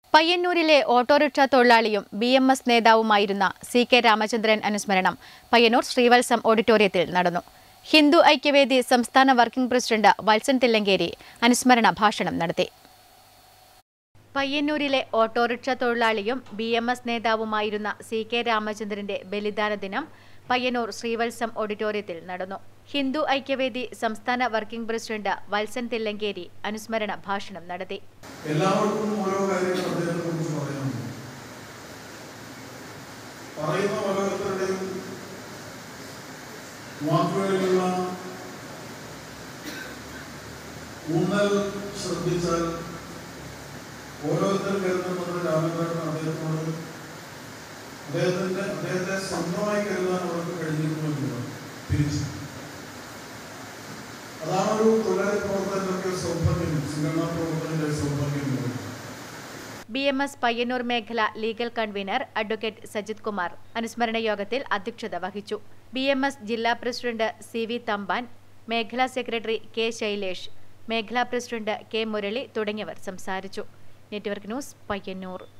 പയ്യന്നൂരിലെ autorickshaw തൊഴിലാളിയും B M S നേതാവുമായിരുന്ന C K Ramachandran അനുസ്മരണം പയ്യന്നൂർ ശ്രീവത്സം ഓഡിറ്റോറിയത്തിൽ നടന്നു ഹിന്ദു ഐക്യവേദി സംസ്ഥാന വർക്കിംഗ് പ്രസിഡന്റ് വത്സൻ തില്ലങ്കേരി അനുസ്മരണ ഭാഷണം നടത്തി പയ്യന്നൂരിലെ ഓട്ടോറിക്ഷ തൊഴിലാളിയും ബി എം എസ് നേതാവുമായിരുന്ന സി കെ രാമചന്ദ്രന്റെ ബലിദാന ദിനം പയ്യന്നൂർ ശ്രീവത്സം ഓഡിറ്റോറിയത്തിൽ നടന്നു ഹിന്ദു ഐക്യവേദി സംസ്ഥാന വർക്കിംഗ് പ്രസിഡന്റ് വത്സൻ തില്ലങ്കേരി അനുസ്മരണ ഭാഷണം നടത്തി എല്ലാവർക്കും ഓരോ കാര്യങ്ങൾ അദ്ദേഹത്തെ കുറിച്ച് പറയാനുണ്ട് പറയുന്ന ഓരോരുത്തരുടെയും വാക്കുകളിലുള്ള ഊന്നൽ ശ്രദ്ധിച്ചാൽ ഓരോരുത്തർ കരുതുന്നത് രാമചന്ദ്രൻ അദ്ദേഹത്തോട് അദ്ദേഹത്തിന്റെ അദ്ദേഹത്തെ സ്വന്തമായി കരുതാൻ അവർക്ക് കഴിഞ്ഞിരുന്നു എന്നുള്ളത് തിരിച്ചു അതാണ് ഒരു തൊഴിലാളി പ്രവർത്തകന്റെ സൗഭാഗ്യം സംഘടനാ പ്രവർത്തകന്റെ സൗഭാഗ്യം എന്ന് പറയുന്നത് ബി എം എസ് പയ്യന്നൂർ മേഖല legal convener advocate Sajith Kumar അനുസ്മരണ യോഗത്തിൽ അധ്യക്ഷത വഹിച്ചു ബി എം എസ് ജില്ലാ പ്രസിഡന്റ് സി വി തമ്പാൻ മേഖലാ സെക്രട്ടറി കെ ശൈലേഷ് മേഖലാ പ്രസിഡന്റ് കെ മുരളി തുടങ്ങിയവർ സംസാരിച്ചു നെറ്റ്വർക്ക് ന്യൂസ് പയ്യന്നൂർ